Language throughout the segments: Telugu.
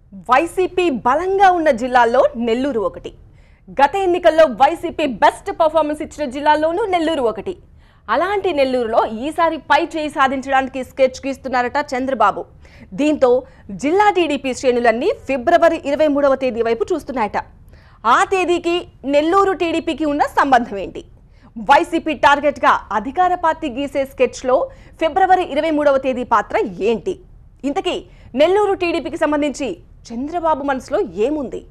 వైసీపీ బలంగా ఉన్న జిల్లాల్లో నెల్లూరు ఒకటి గత ఎన్నికల్లో వైసీపీ బెస్ట్ పర్ఫార్మెన్స్ ఇచ్చిన జిల్లాల్లోనూ నెల్లూరు ఒకటి అలాంటి నెల్లూరులో ఈసారి పై చేయి సాధించడానికి స్కెచ్ గీస్తున్నారట చంద్రబాబు దీంతో జిల్లా టీడీపీ శ్రేణులన్నీ ఫిబ్రవరి ఇరవై మూడవ తేదీ వైపు చూస్తున్నాయట ఆ తేదీకి నెల్లూరు టీడీపీకి ఉన్న సంబంధం ఏంటి వైసీపీ టార్గెట్గా అధికార పార్టీ గీసే స్కెచ్లో ఫిబ్రవరి ఇరవై మూడవ తేదీ పాత్ర ఏంటి ఇంతకీ నెల్లూరు టీడీపీకి సంబంధించి చంద్రబాబు మనసులో ఏముంది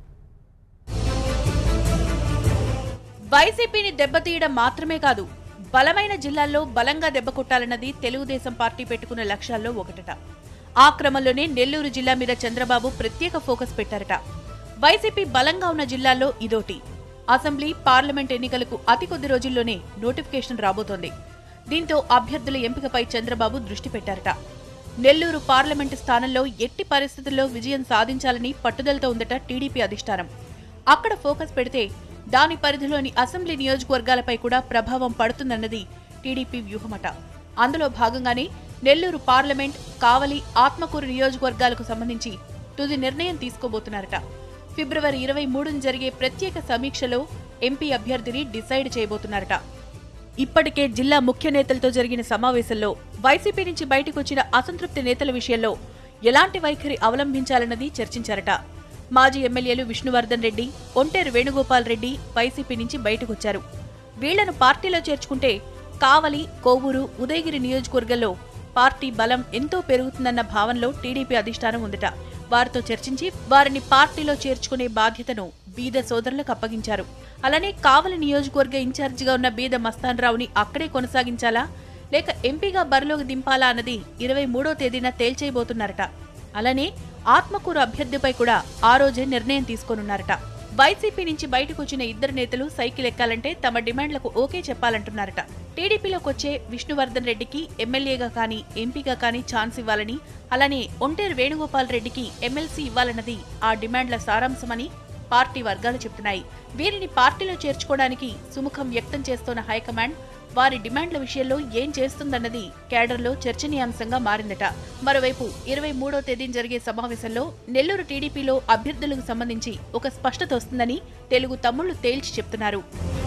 వైసీపీని దెబ్బతీయడం మాత్రమే కాదు బలమైన జిల్లాల్లో బలంగా దెబ్బ కొట్టాలన్నది తెలుగుదేశం పార్టీ పెట్టుకున్న లక్ష్యాల్లో ఒకటట ఆ క్రమంలోనే నెల్లూరు జిల్లా మీద చంద్రబాబు ప్రత్యేక ఫోకస్ పెట్టారట వైసీపీ బలంగా ఉన్న జిల్లాల్లో ఇదోటి అసెంబ్లీ పార్లమెంట్ ఎన్నికలకు అతి కొద్ది రోజుల్లోనే నోటిఫికేషన్ రాబోతోంది దీంతో అభ్యర్థుల ఎంపికపై చంద్రబాబు దృష్టి పెట్టారట నెల్లూరు పార్లమెంటు స్థానంలో ఎట్టి పరిస్థితుల్లో విజయం సాధించాలని పట్టుదలతో ఉందట టీడీపీ అధిష్టానం అక్కడ ఫోకస్ పెడితే దాని పరిధిలోని అసెంబ్లీ నియోజకవర్గాలపై కూడా ప్రభావం పడుతుందన్నది టీడీపీ వ్యూహమట అందులో భాగంగానే నెల్లూరు పార్లమెంట్ కావలి ఆత్మకూరు నియోజకవర్గాలకు సంబంధించి తుది నిర్ణయం తీసుకోబోతున్నారట ఫిబ్రవరి ఇరవై మూడున జరిగే ప్రత్యేక సమీక్షలో ఎంపీ అభ్యర్థిని డిసైడ్ చేయబోతున్నారట ఇప్పటికే జిల్లా ముఖ్య నేతలతో జరిగిన సమావేశంలో వైసీపీ నుంచి బయటకొచ్చిన అసంతృప్తి నేతల విషయంలో ఎలాంటి వైఖరి అవలంబించాలన్నది చర్చించారట మాజీ ఎమ్మెల్యేలు విష్ణువర్ధన్ రెడ్డి ఒంటేరు వేణుగోపాల్ రెడ్డి వైసీపీ నుంచి బయటకొచ్చారు వీళ్లను పార్టీలో చేర్చుకుంటే కావలి కోవూరు ఉదయగిరి నియోజకవర్గంలో పార్టీ బలం ఎంతో పెరుగుతుందన్న భావనలో టీడీపీ అధిష్టానం ఉందట వారితో చర్చించి వారిని పార్టీలో చేర్చుకునే బాధ్యతను బీద సోదరులకు అప్పగించారు అలానే కావలి నియోజకవర్గ ఇన్ఛార్జిగా ఉన్న బీద మస్తాన్ రావుని అక్కడే కొనసాగించాలా లేక ఎంపీగా బరిలోకి దింపాలా అన్నది ఇరవై మూడో తేదీన తేల్చేయబోతున్నారట అలానే ఆత్మకూరు అభ్యర్థిపై కూడా ఆ రోజే నిర్ణయం తీసుకోనున్నారట వైసీపీ నుంచి బయటకు వచ్చిన ఇద్దరు నేతలు సైకిల్ ఎక్కాలంటే తమ డిమాండ్లకు ఓకే చెప్పాలంటున్నారట టీడీపీలోకి వచ్చే విష్ణువర్ధన్ రెడ్డికి ఎమ్మెల్యేగా కానీ ఎంపీగా కానీ ఛాన్స్ ఇవ్వాలని అలానే ఒంటేరు వేణుగోపాల్ రెడ్డికి ఎమ్మెల్సీ ఇవ్వాలన్నది ఆ డిమాండ్ల సారాంశమని పార్టీ వర్గాలు చెబుతున్నాయి వీరిని పార్టీలో చేర్చుకోవడానికి సుముఖం వ్యక్తం చేస్తోన్న హైకమాండ్ వారి డిమాండ్ల విషయంలో ఏం చేస్తుందన్నది కేడర్లో చర్చనీయాంశంగా మారిందట మరోవైపు ఇరవై మూడో తేదీన జరిగే సమావేశంలో నెల్లూరు టీడీపీలో అభ్యర్థులకు సంబంధించి ఒక స్పష్టత వస్తుందని తెలుగు తమ్ముళ్లు తేల్చి చెప్తున్నారు